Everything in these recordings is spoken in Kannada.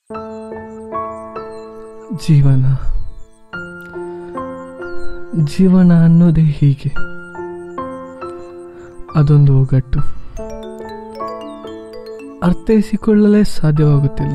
ಜೀವನ ಜೀವನ ಅನ್ನೋದೇ ಹೀಗೆ ಅದೊಂದು ಒಗಟ್ಟು ಅರ್ಥೈಸಿಕೊಳ್ಳಲೇ ಸಾಧ್ಯವಾಗುತ್ತಿಲ್ಲ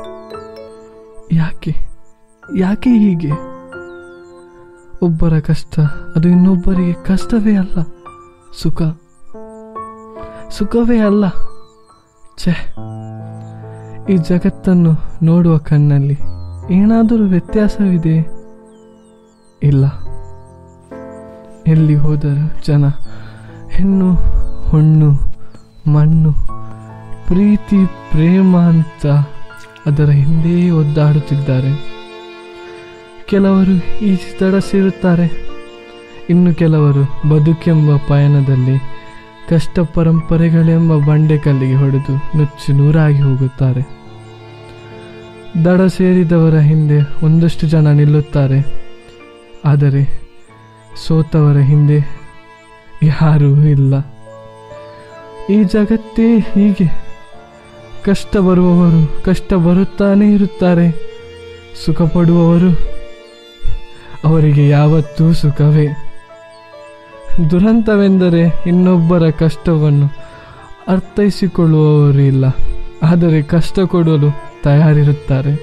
ಯಾಕೆ ಯಾಕೆ ಹೀಗೆ ಒಬ್ಬರ ಕಷ್ಟ ಅದು ಇನ್ನೊಬ್ಬರಿಗೆ ಕಷ್ಟವೇ ಅಲ್ಲ ಸುಖ ಸುಖವೇ ಅಲ್ಲ ಛೆ ಈ ಜಗತ್ತನ್ನು ನೋಡುವ ಕಣ್ಣಲ್ಲಿ ಏನಾದರೂ ವ್ಯತ್ಯಾಸವಿದೆ ಇಲ್ಲ ಎಲ್ಲಿ ಹೋದರೂ ಜನ ಹೆಣ್ಣು ಹೊಣ್ಣು ಮಣ್ಣು ಪ್ರೀತಿ ಪ್ರೇಮ ಅಂತ ಅದರ ಹಿಂದೆ ಒದ್ದಾಡುತ್ತಿದ್ದಾರೆ ಕೆಲವರು ಈಜಿ ತಡ ಸೇರುತ್ತಾರೆ ಇನ್ನು ಕೆಲವರು ಬದುಕೆಂಬ ಪಯಣದಲ್ಲಿ ಕಷ್ಟ ಪರಂಪರೆಗಳೆಂಬ ಬಂಡೆಕಲ್ಲಿಗೆ ಹೊಡೆದು ನುಚ್ಚು ನೂರಾಗಿ ಹೋಗುತ್ತಾರೆ ದಡ ಸೇರಿದವರ ಹಿಂದೆ ಒಂದಷ್ಟು ಜನ ನಿಲ್ಲುತ್ತಾರೆ ಆದರೆ ಸೋತವರ ಹಿಂದೆ ಯಾರೂ ಇಲ್ಲ ಈ ಜಗತ್ತೇ ಹೀಗೆ ಕಷ್ಟ ಬರುವವರು ಕಷ್ಟ ಬರುತ್ತಾನೇ ಇರುತ್ತಾರೆ ಸುಖ ಪಡುವವರು ಅವರಿಗೆ ಯಾವತ್ತೂ ಸುಖವೇ ದುರಂತವೆಂದರೆ ಇನ್ನೊಬ್ಬರ ಕಷ್ಟವನ್ನು ಅರ್ಥೈಸಿಕೊಳ್ಳುವವರು ಇಲ್ಲ ಆದರೆ ಕಷ್ಟ ಕೊಡಲು ತಯಾರಿರುತ್ತಾರೆ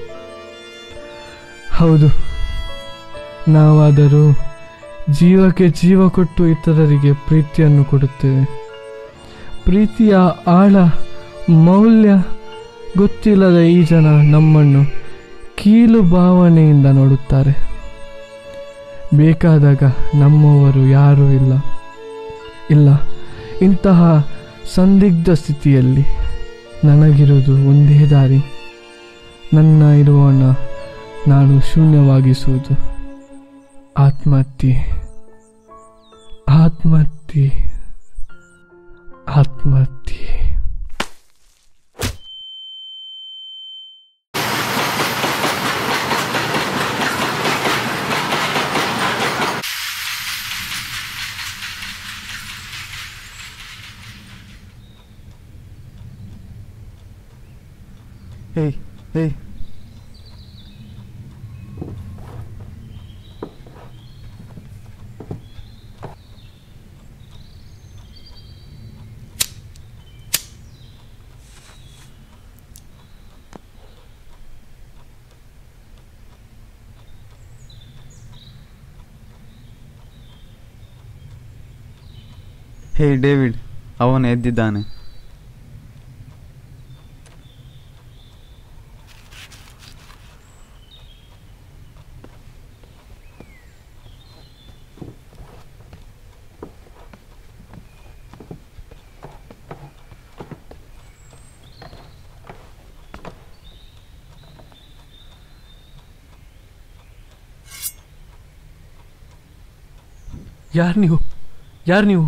ಹೌದು ನಾವಾದರೂ ಜೀವಕ್ಕೆ ಜೀವ ಕೊಟ್ಟು ಇತರರಿಗೆ ಪ್ರೀತಿಯನ್ನು ಕೊಡುತ್ತೇವೆ ಪ್ರೀತಿಯ ಆಳ ಮೌಲ್ಯ ಗೊತ್ತಿಲ್ಲದ ಈ ಜನ ನಮ್ಮನ್ನು ಕೀಲು ಭಾವನೆಯಿಂದ ನೋಡುತ್ತಾರೆ ಬೇಕಾದಾಗ ನಮ್ಮವರು ಯಾರೂ ಇಲ್ಲ ಇಲ್ಲ ಇಂತಹ ಸಂದಿಗ್ಧ ಸ್ಥಿತಿಯಲ್ಲಿ ನನಗಿರುವುದು ಒಂದೇ ದಾರಿ ನನ್ನ ಇರುವನ್ನ ನಾನು ಶೂನ್ಯವಾಗಿಸುವುದು ಆತ್ಮಹತ್ಯೆ ಆತ್ಮಹತ್ಯೆ ಆತ್ಮಹತ್ಯೆ ಹೇಯ್ ಹೇಯ್ ಹೇ ಡೇವಿಡ್ ಅವನು ಎದ್ದಿದ್ದಾನೆ ಯಾರು ನೀವು ಯಾರು ನೀವು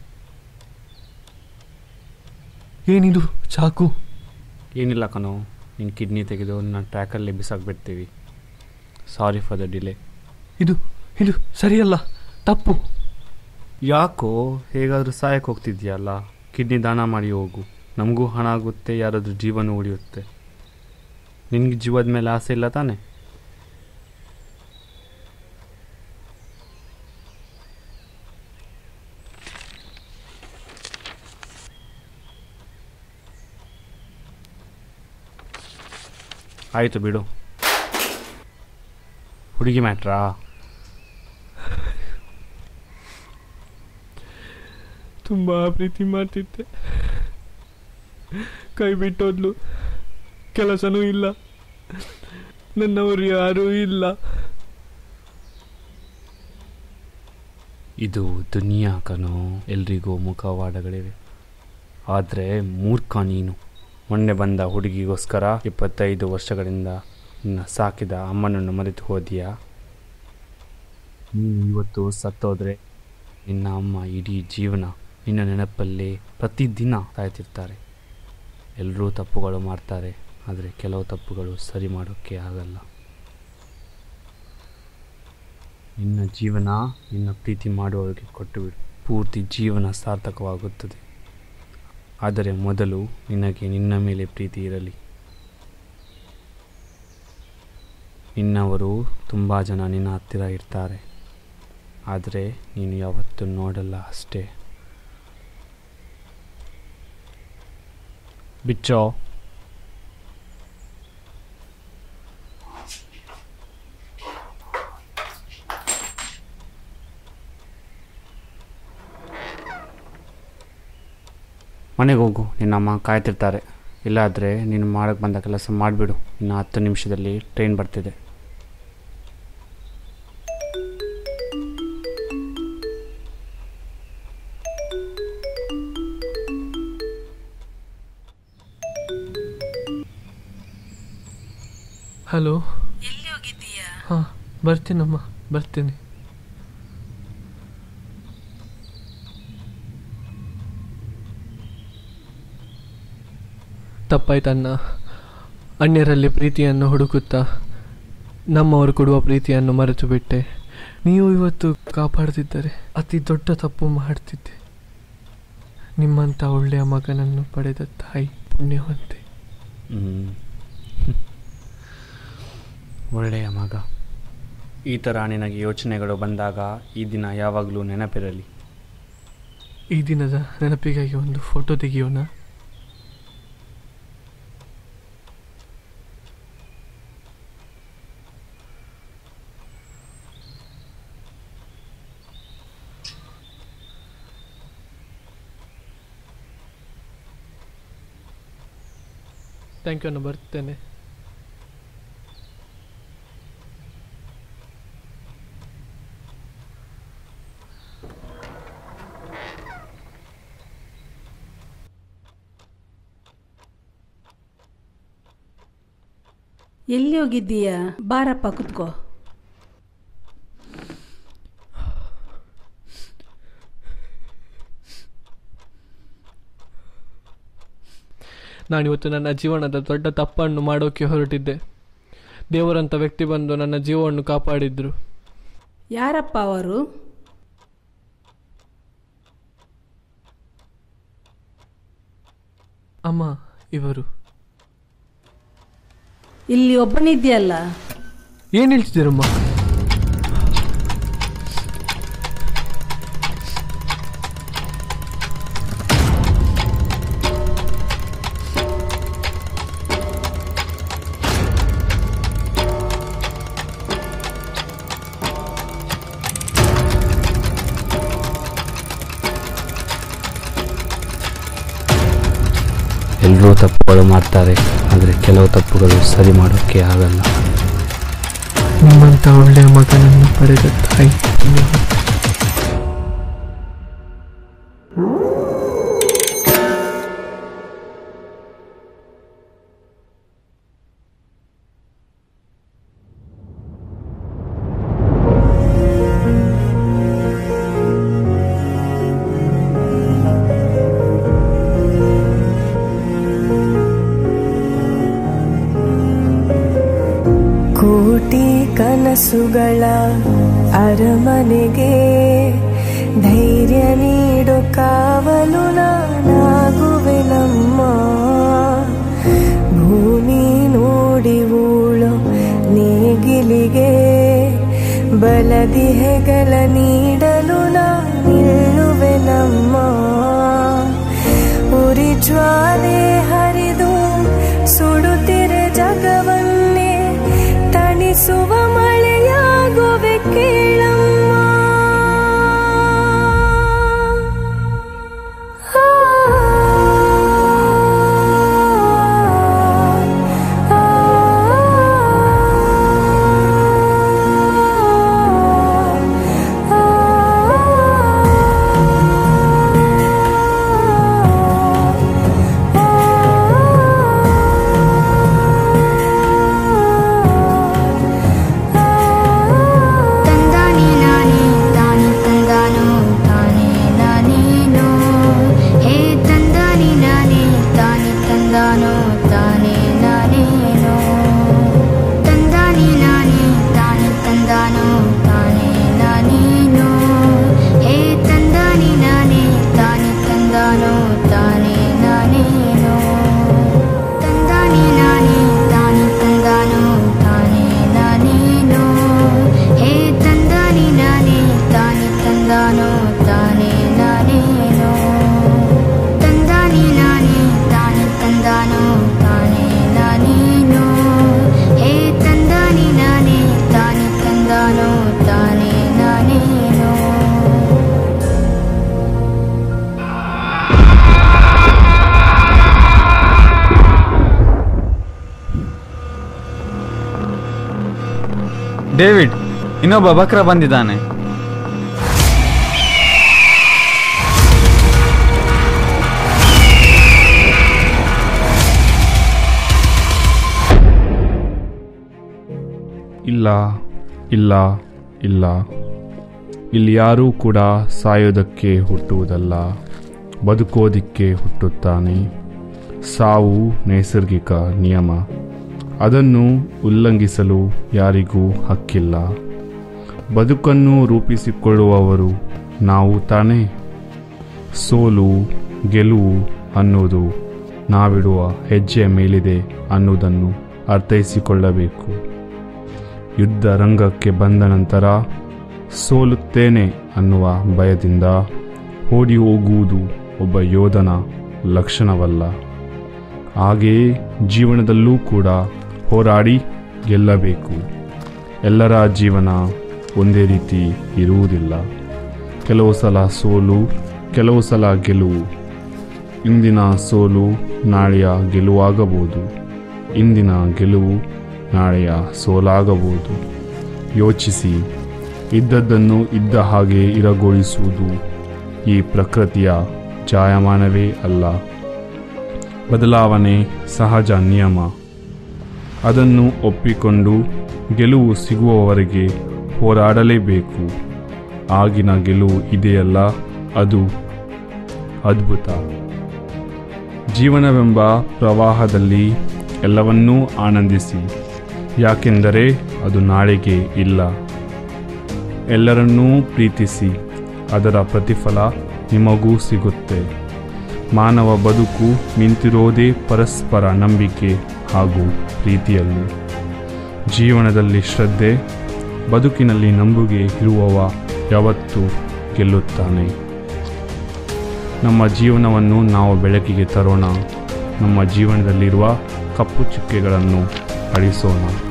ಏನಿದು ಚಾಕು ಏನಿಲ್ಲ ಕಣೋ ನಿನ್ನ ಕಿಡ್ನಿ ತೆಗೆದು ನನ್ನ ಟ್ರ್ಯಾಕಲ್ಲಿ ಬಿಸಾಕ್ಬಿಡ್ತೀವಿ ಸಾರಿ ಫಾರ್ ದ ಡಿಲೇ ಇದು ಇದು ಸರಿಯಲ್ಲ ತಪ್ಪು ಯಾಕೋ ಹೇಗಾದರೂ ಸಾಯಕ್ಕೆ ಹೋಗ್ತಿದ್ಯಲ್ಲ ಕಿಡ್ನಿ ದಾನ ಮಾಡಿ ಹೋಗು ನಮಗೂ ಹಣ ಆಗುತ್ತೆ ಯಾರಾದ್ರೂ ಜೀವನ ಉಳಿಯುತ್ತೆ ನಿನಗೆ ಜೀವದ ಮೇಲೆ ಆಸೆ ಇಲ್ಲ ತಾನೆ ಆಯಿತು ಬಿಡು ಹುಡುಗಿ ಮ್ಯಾಟ್ರಾ ತುಂಬ ಪ್ರೀತಿ ಮಾಡ್ತಿದ್ದೆ ಕೈ ಬಿಟ್ಟೋದ್ಲು ಕೆಲಸನೂ ಇಲ್ಲ ನನ್ನವರು ಯಾರೂ ಇಲ್ಲ ಇದು ದುನಿಯಾ ಕಣೋ ಎಲ್ರಿಗೂ ಮುಖವಾಡಗಳಿವೆ ಆದರೆ ಮೂರ್ಖ ನೀನು ಮೊನ್ನೆ ಬಂದ ಹುಡುಗಿಗೋಸ್ಕರ ಇಪ್ಪತ್ತೈದು ವರ್ಷಗಳಿಂದ ನಿನ್ನ ಸಾಕಿದ ಅಮ್ಮನನ್ನು ಮರೆತು ಹೋದೀಯಾ ನೀನು ಇವತ್ತು ಸತ್ತೋದ್ರೆ ನಿನ್ನ ಅಮ್ಮ ಇಡೀ ಜೀವನ ನಿನ್ನ ನೆನಪಲ್ಲಿ ಪ್ರತಿದಿನ ಸಾಯ್ತಿರ್ತಾರೆ ಎಲ್ಲರೂ ತಪ್ಪುಗಳು ಮಾಡ್ತಾರೆ ಆದರೆ ಕೆಲವು ತಪ್ಪುಗಳು ಸರಿ ಮಾಡೋಕ್ಕೆ ಆಗಲ್ಲ ನಿನ್ನ ಜೀವನ ನಿನ್ನ ಪ್ರೀತಿ ಮಾಡುವವರಿಗೆ ಕೊಟ್ಟುಬಿಡು ಪೂರ್ತಿ ಜೀವನ ಸಾರ್ಥಕವಾಗುತ್ತದೆ ಆದರೆ ಮೊದಲು ನಿನಗೆ ನಿನ್ನ ಮೇಲೆ ಪ್ರೀತಿ ಇರಲಿ ನಿನ್ನವರು ತುಂಬ ಜನ ನಿನ್ನ ಹತ್ತಿರ ಇರ್ತಾರೆ ಆದರೆ ನೀನು ಯಾವತ್ತೂ ನೋಡಲ್ಲ ಅಷ್ಟೇ ಬಿಚ್ಚೋ ಮನೆಗೆ ಹೋಗು ನಿನ್ನ ಅಮ್ಮ ಕಾಯ್ತಿರ್ತಾರೆ ಇಲ್ಲಾದರೆ ನೀನು ಮಾಡೋಕ್ಕೆ ಬಂದ ಕೆಲಸ ಮಾಡಿಬಿಡು ಇನ್ನು ಹತ್ತು ನಿಮಿಷದಲ್ಲಿ ಟ್ರೈನ್ ಬರ್ತಿದೆ ಹಲೋ ಎಲ್ಲಿ ಹೋಗಿದ್ದೀಯಾ ಹಾಂ ಬರ್ತೀನಮ್ಮ ಬರ್ತೀನಿ ತಪ್ಪಾಯ್ತಣ್ಣ ಅನ್ಯರಲ್ಲಿ ಪ್ರೀತಿಯನ್ನು ಹುಡುಕುತ್ತಾ ನಮ್ಮವರು ಕೊಡುವ ಪ್ರೀತಿಯನ್ನು ಮರೆತು ಬಿಟ್ಟೆ ನೀವು ಇವತ್ತು ಕಾಪಾಡ್ತಿದ್ದರೆ ಅತಿ ದೊಡ್ಡ ತಪ್ಪು ಮಾಡ್ತಿದ್ದೆ ನಿಮ್ಮಂಥ ಒಳ್ಳೆಯ ಮಗನನ್ನು ಪಡೆದ ತಾಯಿ ಪುಣ್ಯವಂತೆ ಹ್ಮ್. ಒಳ್ಳೆಯ ಮಗ ಈ ಥರ ನಿನಗೆ ಯೋಚನೆಗಳು ಬಂದಾಗ ಈ ದಿನ ಯಾವಾಗಲೂ ನೆನಪಿರಲಿ ಈ ದಿನದ ನೆನಪಿಗಾಗಿ ಒಂದು ಫೋಟೋ ತೆಗೆಯೋಣ ಥ್ಯಾಂಕ್ ಯು ಅಣ್ಣ ಬರ್ತೇನೆ ಎಲ್ಲಿ ಹೋಗಿದ್ದೀಯಾ ಬಾರಪ್ಪ ಕುತ್ಕೋ ನಾನಿವತ್ತು ನನ್ನ ಜೀವನದ ದೊಡ್ಡ ತಪ್ಪನ್ನು ಮಾಡೋಕೆ ಹೊರಟಿದ್ದೆ ದೇವರಂಥ ವ್ಯಕ್ತಿ ಬಂದು ನನ್ನ ಜೀವವನ್ನು ಕಾಪಾಡಿದ್ರು ಯಾರಪ್ಪ ಅವರು ಅಮ್ಮ ಇವರು ಇಲ್ಲಿ ಒಬ್ಬನಿದ್ಯಲ್ಲ ಏನು ಹೇಳ್ತಿದ್ದೀರಮ್ಮ ಎಲ್ಲರೂ ತಪ್ಪುಗಳು ಮಾಡ್ತಾರೆ ಆದರೆ ಕೆಲವು ತಪ್ಪುಗಳು ಸರಿ ಮಾಡೋಕ್ಕೆ ಆಗಲ್ಲ ನಿಮ್ಮಂಥ ಒಳ್ಳೆಯ ಮಗನನ್ನು ಪಡೆದ ತಾಯಿ ಪುಣ್ಯವಂತೆ. ಕೋಟಿ ಕನಸುಗಳ ಅರಮನೆಗೆ ಧೈರ್ಯ ನೀಡು ಕಾವಲು ನಾನಾಗುವೆ ನಮ್ಮ ಭೂಮಿ ನೋಡಿ ಊಳು ನೇಗಿಲಿಗೆ ಬಲದಿ ಹೆಗಲ ನೀಡಲು ನಾ ನಿಲ್ಲುವೆ ನಮ್ಮ ಉರಿ ಜ್ವಾಲೆ ಹರಿದು ಸುಡುತ್ತಿರೆ ಜಗವನ್ನೇ ತಣಿಸುವ ಮಳೆಯಾಗುವೆ ಕೇಳಮ್ಮ ಆ, ಆ, ಆ, ಆ. ಡೇವಿಡ್ ಇನ್ನೊಬ್ಬ ಬಕ್ರ ಬಂದಿದ್ದಾನೆ ಇಲ್ಲ ಇಲ್ಲ ಇಲ್ಲ ಇಲ್ಲಿ ಯಾರೂ ಕೂಡ ಸಾಯೋದಕ್ಕೆ ಹುಟ್ಟುವುದಲ್ಲ ಬದುಕೋದಿಕ್ಕೆ ಹುಟ್ಟುತ್ತಾನೆ ಸಾವು ನೈಸರ್ಗಿಕ ನಿಯಮ ಅದನ್ನು ಉಲ್ಲಂಘಿಸಲು ಯಾರಿಗೂ ಹಕ್ಕಿಲ್ಲ ಬದುಕನ್ನು ರೂಪಿಸಿಕೊಳ್ಳುವವರು ನಾವು ತಾನೇ ಸೋಲು ಗೆಲುವು ಅನ್ನೋದು ನಾವಿಡುವ ಹೆಜ್ಜೆಯ ಮೇಲಿದೆ ಅನ್ನುವುದನ್ನು ಅರ್ಥೈಸಿಕೊಳ್ಳಬೇಕು ಯುದ್ಧ ರಂಗಕ್ಕೆ ಬಂದ ನಂತರ ಸೋಲುತ್ತೇನೆ ಅನ್ನುವ ಭಯದಿಂದ ಓಡಿ ಹೋಗುವುದು ಒಬ್ಬ ಯೋಧನ ಲಕ್ಷಣವಲ್ಲ ಹಾಗೆಯೇ ಜೀವನದಲ್ಲೂ ಕೂಡ ಹೋರಾಡಿ ಗೆಲ್ಲಬೇಕು ಎಲ್ಲರ ಜೀವನ ಒಂದೇ ರೀತಿ ಇರುವುದಿಲ್ಲ ಕೆಲವು ಸಲ ಸೋಲು ಕೆಲವು ಸಲ ಗೆಲುವು ಇಂದಿನ ಸೋಲು ನಾಳೆಯ ಗೆಲುವಾಗಬಹುದು ಇಂದಿನ ಗೆಲುವು ನಾಳೆಯ ಸೋಲಾಗಬಹುದು ಯೋಚಿಸಿ ಇದ್ದದ್ದನ್ನು ಇದ್ದ ಹಾಗೆ ಇರಗೊಳಿಸುವುದು ಈ ಪ್ರಕೃತಿಯ ಜಾಯಮಾನವೇ ಅಲ್ಲ ಬದಲಾವಣೆ ಸಹಜ ನಿಯಮ ಅದನ್ನು ಒಪ್ಪಿಕೊಂಡು ಗೆಲುವು ಸಿಗುವವರೆಗೆ ಹೋರಾಡಲೇಬೇಕು ಆಗಿನ ಗೆಲುವು ಇದೆಯಲ್ಲ ಅದು ಅದ್ಭುತ ಜೀವನವೆಂಬ ಪ್ರವಾಹದಲ್ಲಿ ಎಲ್ಲವನ್ನೂ ಆನಂದಿಸಿ ಯಾಕೆಂದರೆ ಅದು ನಾಳೆಗೆ ಇಲ್ಲ ಎಲ್ಲರನ್ನೂ ಪ್ರೀತಿಸಿ ಅದರ ಪ್ರತಿಫಲ ನಿಮಗೂ ಸಿಗುತ್ತೆ ಮಾನವ ಬದುಕು ನಿಂತಿರೋದೇ ಪರಸ್ಪರ ನಂಬಿಕೆ ಹಾಗೂ ಪ್ರೀತಿಯಲ್ಲಿ ಜೀವನದಲ್ಲಿ ಶ್ರದ್ಧೆ ಬದುಕಿನಲ್ಲಿ ನಂಬುಗೆ ಇರುವವ ಯಾವತ್ತೂ ಗೆಲ್ಲುತ್ತಾನೆ ನಮ್ಮ ಜೀವನವನ್ನು ನಾವು ಬೆಳಕಿಗೆ ತರೋಣ ನಮ್ಮ ಜೀವನದಲ್ಲಿರುವ ಕಪ್ಪು ಚುಕ್ಕೆಗಳನ್ನು ಅಳಿಸೋಣ